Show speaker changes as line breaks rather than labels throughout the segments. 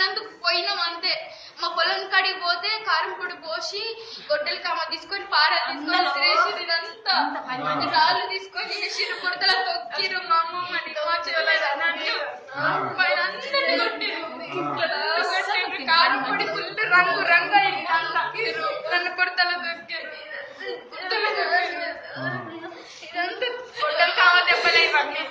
పోయినందుకు పోయినాం అంతే మా పొలం కాడికి పోతే కారం పొడి పోసి గొడ్డలి కామ తీసుకొని పార తీసుకొని తిరేసిరు ఇదంతా మంచి రాళ్ళు తీసుకొని వేసిరు కుడతల తొక్కిరు మా అమ్మమ్మని మా చెవులని అన్నట్టు పైన అందరిని కొట్టిరు కొట్టిరు. కారం పొడి ఫుల్ రంగు రంగు అయింది అంతా. నన్ను కుడతల తొక్కి కుడతల తొక్కిరు. ఇదంతా గొడ్డలి కామ దెబ్బలే ఇవన్నీ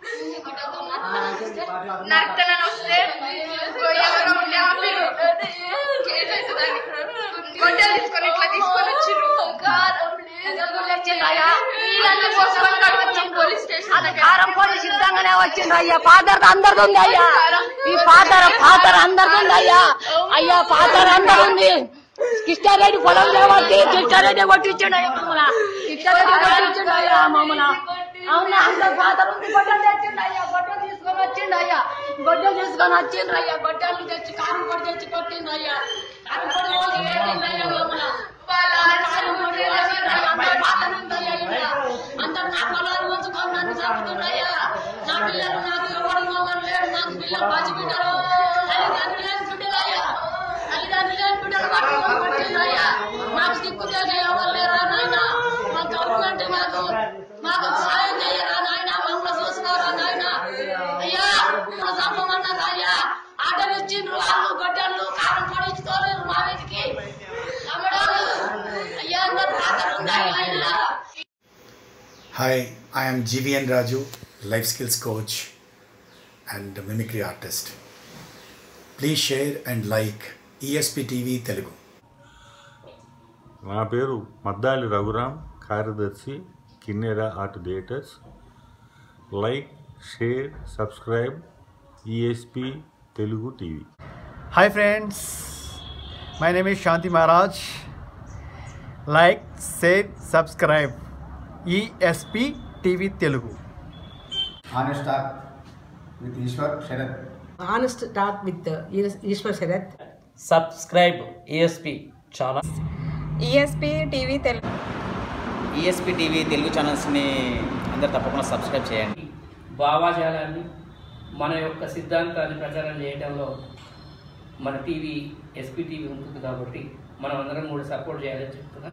నర్తనని వస్తే ఎవరో ఉండి ఆపిరు కేసు అవుతుందని గొడ్డలు తీసుకొని ఇట్లా తీసుకొని వచ్చిర్రు నీళ్ళన్నీ పోసుకొని కడుకొచ్చాం పోలీస్ స్టేషన్ దగ్గర
కారం పొడి సిద్ధంగానే వచ్చింది అయ్యా పాతర అందరిది ఉంది అయ్యా ఈ పాతర పాతర అందరిది ఉంది అయ్యా అయ్యా పాతర అందరు ఉంది కిష్టారెడ్డి పొలం లేవచ్చి కిష్టారెడ్డి కొట్టించండి అయ్యా మమ్మల్ని కిష్టారెడ్డి కొట్టించండి అయ్యా మమ్మల్ని అవునా అందరు పాతర ఉంది గొడ్డలు తెచ్చిండు అయ్యా గొడ్డలు తీసుకొని వచ్చిండు అయ్యా గొడ్డలు తీసుకొని వచ్చిండ్రు అయ్యా గొడ్డలు తెచ్చి కారం పొడి తెచ్చి కొట్టిండు అయ్యా కారం పొడి పోసి వేసిండు అయ్యా మమ్మల్ని కారం పొడి వేసిండు అయ్యా అందరు పాతర ఉంది అయ్యా ఇంట్లో. అందరు నా పొలాలు ఉంచుకొని నన్ను చంపుతున్నాయ్యా నా పిల్లలు నాకు ఎవరు మొగలు లేడు నాకు పిల్లలు పసి బిడ్డలు తల్లిదండ్రులు లేని బిడ్డలయ్యా తల్లిదండ్రులు లేని బిడ్డలు పట్టుకొని కొట్టిందయ్యా నాకు దిక్కు చేసి ఎవరు లేరా నాయన మా గవర్నమెంట్ మాకు మాకు సాయం చేయరా నాయన మమ్మల్ని చూసుకోరా నాయన అయ్యా మమ్మల్ని చంపమన్నారు అయ్యా ఆటలు ఇచ్చిండ్రు వాళ్ళు గొడ్డళ్ళు కారం పడించుకోలేరు మా వీటికి తమ్ముడు అయ్యా అందరు పాత్రలు ఉన్నాయి ఆయన
Hi, I am GVN Raju, life skills coach and mimicry artist. Please share and like ESP TV Telugu.
నా పేరు మద్దాలి రఘురామ్ కార్యదర్శి Kinnera Art Theatres like share subscribe ESP Telugu TV
Hi friends, my name is Shanti Maharaj. Like, share, subscribe ESP TV Telugu.
honest talk with Ishwar Sharad.
honest talk with uh, Is- Ishwar Sharath.
Subscribe ESP channel
ESP TV Telugu
ESP TV Telugu ఛానల్స్ని అందరు తప్పకుండా subscribe చేయండి
భావాజాలాన్ని మన యొక్క సిద్ధాంతాన్ని ప్రచారం చేయడంలో మన టీవీ ఎస్పీ టీవీ ఉంటుంది కాబట్టి మనం అందరం కూడా సపోర్ట్ చేయాలని చెప్తున్నాం